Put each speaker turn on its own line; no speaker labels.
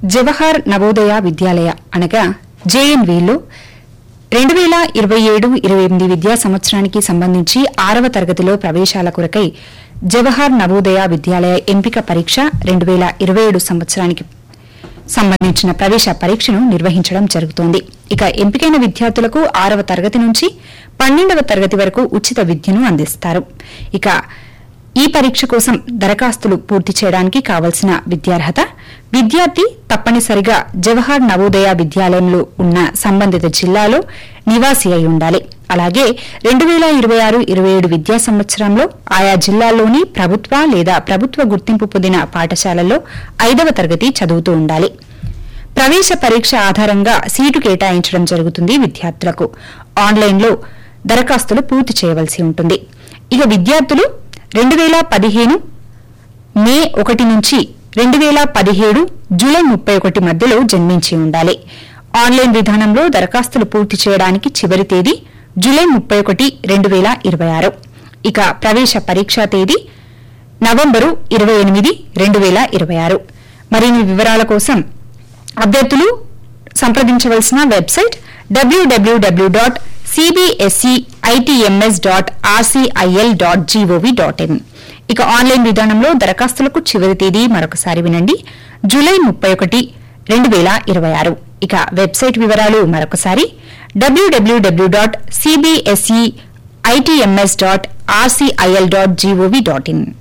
జవహర్ నవోదయ విద్యాలయ అనగా జేఎన్వీలో రెండు వేల ఇరవై ఏడు ఇరవై ఎనిమిది విద్యా సంవత్సరానికి సంబంధించి ఆరవ తరగతిలో ప్రవేశాల కొరకై జవహర్ నవోదయ విద్యాలయ ఎంపిక పరీక్ష రెండు వేల ఇరవై ఏడు సంవత్సరానికి సంబంధించిన ప్రవేశ పరీక్షను నిర్వహించడం జరుగుతోంది ఇక ఎంపికైన విద్యార్థులకు ఆరవ తరగతి నుంచి పన్నెండవ తరగతి వరకు ఉచిత విద్యను అందిస్తారు ఇక ఈ పరీక్ష కోసం దరఖాస్తులు పూర్తి చేయడానికి కావలసిన విద్యార్హత విద్యార్థి తప్పనిసరిగా జవహర్ నవోదయ విద్యాలయంలో ఉన్న సంబంధిత జిల్లాలో నివాసి అయి ఉండాలి అలాగే రెండు వేల ఇరవై ఆరు ఇరవై ఏడు విద్యా సంవత్సరంలో ఆయా జిల్లాల్లోని ప్రభుత్వ లేదా ప్రభుత్వ గుర్తింపు పొందిన పాఠశాలల్లో ఐదవ తరగతి చదువుతూ ఉండాలి ప్రవేశ పరీక్ష ఆధారంగా సీటు కేటాయించడం జరుగుతుంది విద్యార్థులకు ఆన్లైన్లో దరఖాస్తులు పూర్తి చేయవలసి ఉంటుంది ఇక విద్యార్థులు రెండు వేల పదిహేను మే ఒకటి నుంచి రెండు వేల పదిహేడు జూలై ముప్పై ఒకటి మధ్యలో జన్మించి ఉండాలి ఆన్లైన్ విధానంలో దరఖాస్తులు పూర్తి చేయడానికి చివరి తేదీ జూలై ముప్పై ఒకటి రెండు వేల ఇరవై ఆరు ఇక ప్రవేశ పరీక్షా తేదీ నవంబరు ఇరవై ఎనిమిది రెండు వేల ఇరవై ఆరు మరిన్ని వివరాల కోసం అభ్యర్థులు సంప్రదించవలసిన వెబ్సైట్ డబ్ల్యూడబ్ల్యూడబ్ల్యూ dot CBSE ITMS dot RCIL dot GOV dot in ఇక ఆన్లైన్ విధానంలో దరఖాస్తులకు చివరి తేదీ మరొకసారి వినండి జూలై ముప్పై ఒకటి రెండు వేల ఇరవై ఆరు ఇక వెబ్సైట్ వివరాలు మరొకసారి డబ్ల్యూడబ్ల్యూడబ్ల్యూ dot CBSE ITMS dot RCIL dot GOV dot in